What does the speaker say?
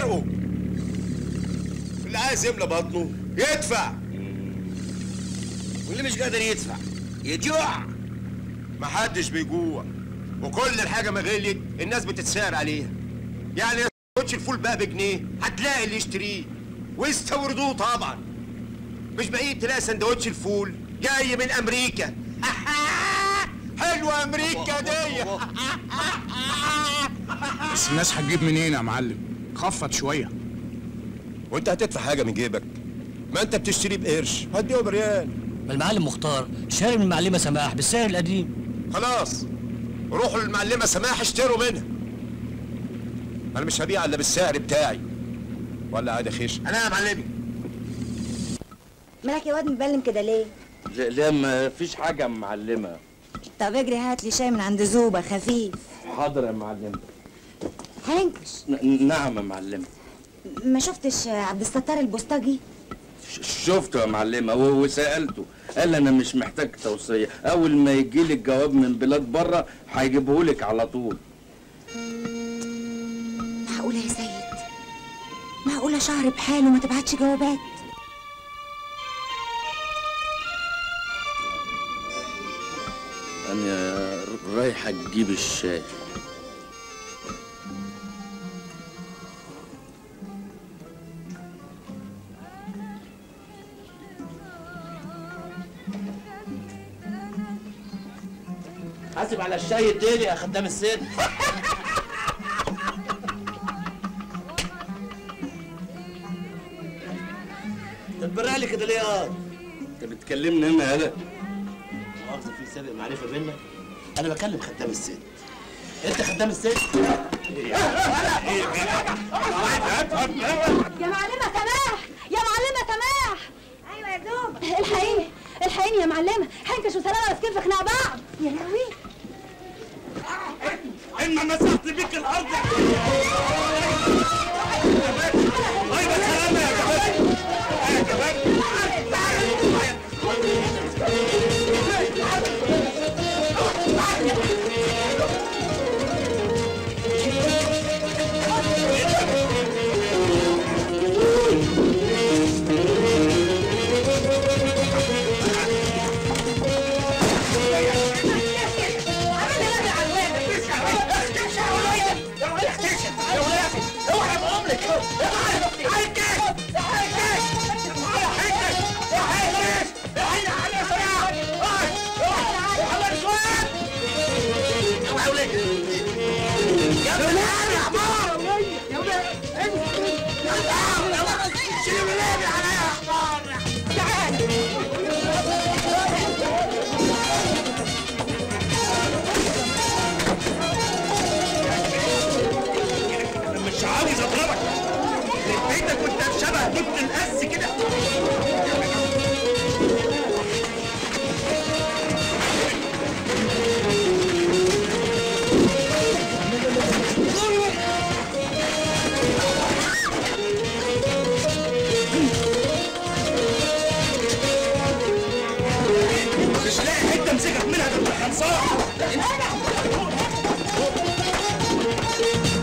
فرقه اللي عايز يملى بطنه يدفع واللي مش قادر يدفع يجوع محدش بيجوع وكل الحاجه ما غليت الناس بتتسعر عليها يعني سندوتش الفول بقى بجنيه هتلاقي اللي يشتريه ويستوردوه طبعا مش بعيد تلاقي سندوتش الفول جاي من امريكا حلوه امريكا دي بس الناس هتجيب منين يا معلم خفض شويه وانت هتدفع حاجه من جيبك ما انت بتشتريه بقرش هتبيعه بريال ما المعلم مختار شاري من المعلمه سماح بالسعر القديم خلاص روحوا للمعلمه سماح اشتروا منها انا مش هبيع الا بالسعر بتاعي ولا عادي خيش انا يا معلمي مالك يا واد مبلم كده ليه؟ لا, لا ما فيش حاجة يا معلمة طب اجري هات لي شاي من عند زوبة خفيف حاضر يا معلمة هنكش ن- نعم يا معلمة ما شفتش عبد الستار البوسطجي ش- شفته يا معلمة و- وسألته قال أنا مش محتاج توصية أول ما يجيلك جواب من بلاد بره هيجيبهولك على طول معقولة يا سيد معقولة شهر بحاله ما تبعتش جوابات أنا رايحة تجيب الشاي حاسب على الشاي الديلي يا خدام السن تتبرع لي كده ليه يا أنت بتكلمني هنا هلا مؤاخذة في سابق معرفة بينا أنا بكلم خدام الست أنت خدام الست؟ يا معلمة سماح يا معلمة سماح ايوه يا دوب الحقيني الحقيني يا معلمة حنكش وسلامة ماسكين في خناق بعض يا لهوي إما مسحت بيك الأرض أيوة سلامة يا جمال مش عاوز اضربك بيتك وانت شبه جبت القس كده مش لاقي حته امسكك منها ده انت خلصان